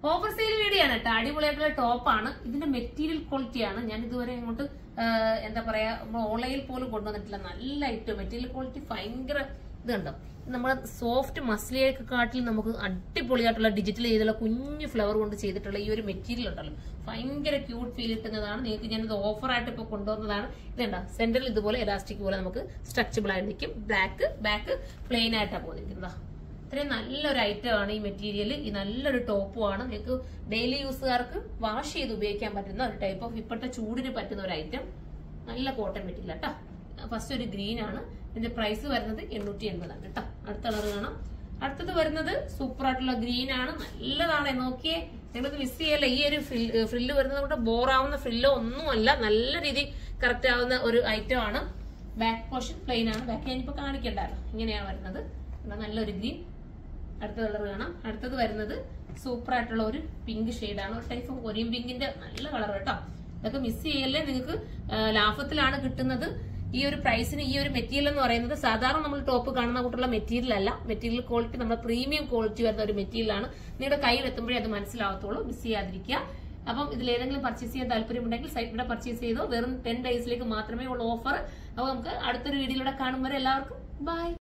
offer sale video ആണ് കേട്ടോ അടിപൊളിയായിട്ടുള്ള ടോപ്പാണ് ഇതിന്റെ മെറ്റീരിയൽ ക്വാളിറ്റി ആണ് ഞാൻ ഇതുവരെ അങ്ങോട്ട് ആ, എന്താ പറയാ ഓൺലൈനിൽ പോലും കൊണ്ടുവന്നിട്ടില്ല നല്ല ഐറ്റം മെറ്റീരിയൽ ക്വാളിറ്റി ഭയങ്കര ഇതുണ്ടോ നമ്മുടെ സോഫ്റ്റ് മസ്ലിയൊക്കെ കാട്ടിൽ നമുക്ക് അടിപൊളിയായിട്ടുള്ള ഡിജിറ്റൽ ചെയ്തുള്ള കുഞ്ഞു ഫ്ലവർ കൊണ്ട് ചെയ്തിട്ടുള്ള ഈ ഒരു മെറ്റീരിയൽ ഉണ്ടല്ലോ ഭയങ്കര ക്യൂട്ട് ഫീൽ കിട്ടുന്നതാണ് നിങ്ങൾക്ക് ഞാനിത് ഓഫറായിട്ട് ഇപ്പൊ കൊണ്ടുവന്നതാണ് ഇതുണ്ടോ സെന്ററിൽ ഇതുപോലെ എലാസ്റ്റിക് പോലെ നമുക്ക് സ്ട്രെച്ചബിൾ ആയിട്ട് നിൽക്കും ബ്ലാക്ക് ബാക്ക് പ്ലെയിൻ ആയിട്ടാണ് പോന്നിരിക്കുന്നത് ഇത്രയും നല്ലൊരു ഐറ്റം ആണ് ഈ മെറ്റീരിയൽ ഈ നല്ലൊരു ടോപ്പും ആണ് നിങ്ങൾക്ക് ഡെയിലി യൂസുകാർക്ക് വാഷ് ചെയ്ത് ഉപയോഗിക്കാൻ പറ്റുന്ന ഒരു ടൈപ്പ് ഓഫ് ഇപ്പോഴത്തെ ചൂടിന് പറ്റുന്ന ഒരു ഐറ്റം നല്ല കോട്ടൺ മെറ്റീരിയൽ കേട്ടോ ഫസ്റ്റ് ഒരു ഗ്രീൻ ആണ് ഇതിന്റെ പ്രൈസ് വരുന്നത് എണ്ണൂറ്റി എൺപതാണ് കേട്ടോ അടുത്ത കളർ കാണാം അടുത്തത് വരുന്നത് സൂപ്പർ ആയിട്ടുള്ള ഗ്രീൻ ആണ് നല്ലതാണ് നോക്കിയേ നിങ്ങളിത് മിസ് ചെയ്യല്ല ഈ ഒരു ഫ്രില്ല് വരുന്നത് കൊണ്ട് ബോറാവുന്ന ഫ്രില്ലോ ഒന്നുമല്ല നല്ല രീതി കറക്റ്റ് ആവുന്ന ഒരു ഐറ്റം ആണ് ബാക്ക് പോർഷൻ പ്ലെയിൻ ആണ് ബാക്ക് ഞാനിപ്പോ കാണിക്കണ്ടല്ലോ ഇങ്ങനെയാണ് വരുന്നത് ഇവിടെ നല്ലൊരു ഗ്രീൻ അടുത്ത കളർ കാണാം അടുത്തത് വരുന്നത് സൂപ്പർ ആയിട്ടുള്ള ഒരു പിങ്ക് ആണ് ഒരു ടൈപ്പ് ഒരിയും പിങ്കിന്റെ നല്ല കളർ കേട്ടോ ഇതൊക്കെ മിസ് ചെയ്യല്ലേ നിങ്ങൾക്ക് ലാഭത്തിലാണ് കിട്ടുന്നത് ഈ ഒരു പ്രൈസിന് ഈ ഒരു മെറ്റീരിയൽ എന്ന് പറയുന്നത് സാധാരണ നമ്മൾ ടോപ്പ് കാണുന്ന കൂട്ടുള്ള മെറ്റീരിയൽ അല്ല മെറ്റീരിയൽ ക്വാളിറ്റി നമ്മുടെ പ്രീമിയം ക്വാളിറ്റി വരുന്ന ഒരു മെറ്റീരിയൽ ആണ് നിങ്ങളുടെ കയ്യിൽ എത്തുമ്പോഴേ അത് മനസ്സിലാവത്തുള്ളൂ മിസ് ചെയ്യാതിരിക്കുക അപ്പം ഇതിൽ ഏതെങ്കിലും പർച്ചേസ് ചെയ്യാൻ താല്പര്യമുണ്ടെങ്കിൽ സൈറ്റിലൂടെ പർച്ചേസ് ചെയ്തോ വെറും ടെൻ ഡേയ്സിലേക്ക് മാത്രമേ ഉള്ളൂ ഓഫർ അപ്പൊ നമുക്ക് അടുത്തൊരു വീഡിയോയിലൂടെ കാണുമ്പോൾ എല്ലാവർക്കും ബൈ